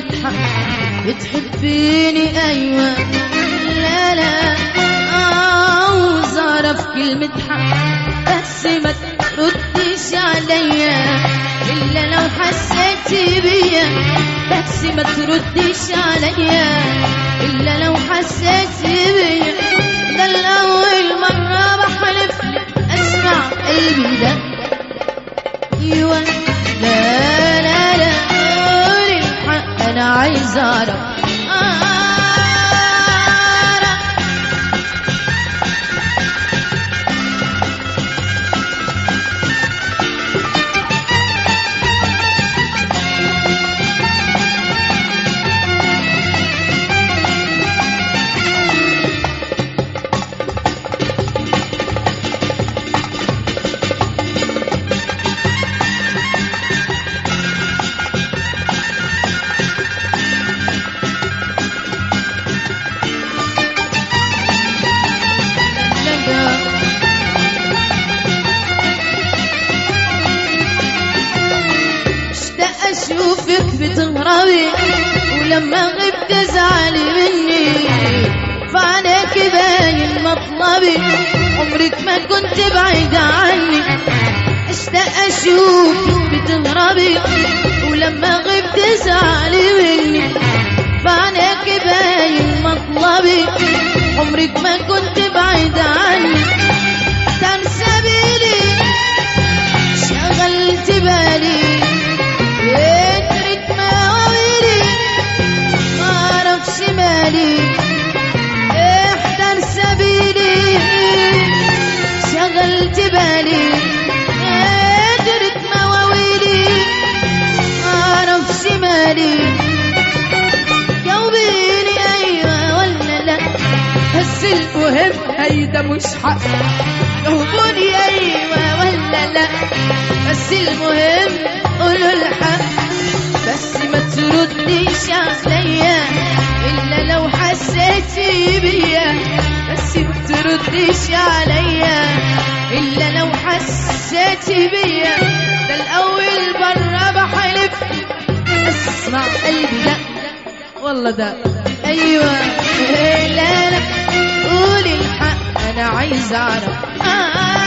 المدحة بتحبيني أيوة لا لا عاوز أعرف كلمة حق بس ما تردش عليا إلا لو حسيتي بيا بس ما تردش عليا إلا لو حسيتي بيا ده الأول مرة بحلف أسمع قلبي ده أيوة لا لا لا قولي الحق أنا عايز أعرف أعرف لقى اشتاق اشوفك بتهربي ولما غبت تزعلي مني فعناك باين مطلبي عمرك ما كنت بعيدة عني اشتاق اشوفك بتهربي ولما غبت تزعلي مني فعناك باين مطلبي عمرك ما كنت بعيدة عني تنسى بيلي شغلت بالي يترك مواويلي ما اعرفش مالي احضر سبيلي شغلت بالي يترك مواويلي ما اعرفش مالي جاوبيني ايوه ولا لا بس المهم هيدا مش حق جاوبوني ايوه ولا لا بس المهم قولوا الحق بس ما ترديش عليا الا لو حسيتي بيا بس ما ترديش عليا الا لو حسيتي بيا ده الاول بره بحلف اسمع قلبي لا والله ده ايوه إيه لا لا قولي الحق انا عايز اعرف أعرف.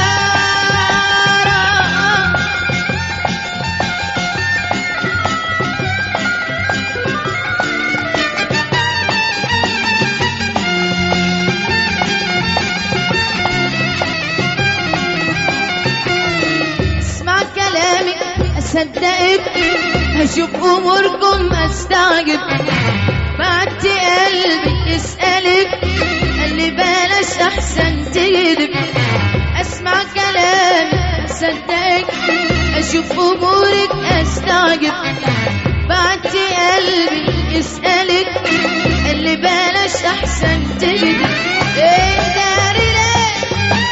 اسمع كلامي اصدقك هشوف اموركم استعجب بعت قلبي يسألك قال لي بلاش احسن تكذب اسمع كلامي اصدقك اشوف امورك استعجب بعت قلبي يسألك قال لي بلاش احسن تكذب ايه داري ليه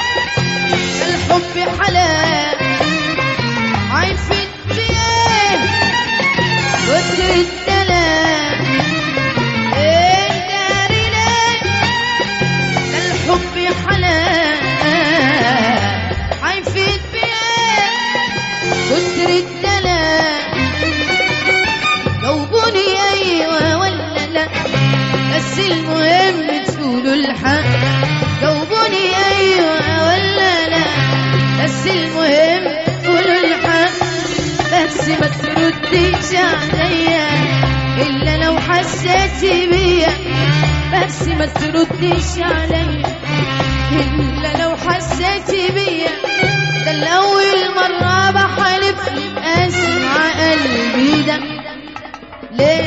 الحب حلال عارفين فيه كتر الدلال ايه داري ليه الحب حلال عارفين فيه كتر الدلال جاوبوني ايوه ولا لا بس المهم تقولوا الحق جاوبوني ايوه ولا لا بس المهم قولوا الحق بس ما ترديش عليا الا لو حسيتي بيا بس ما ترديش عليا الا لو حسيتي بيا ده الاول مره بحلف اسمع قلبي ده ليه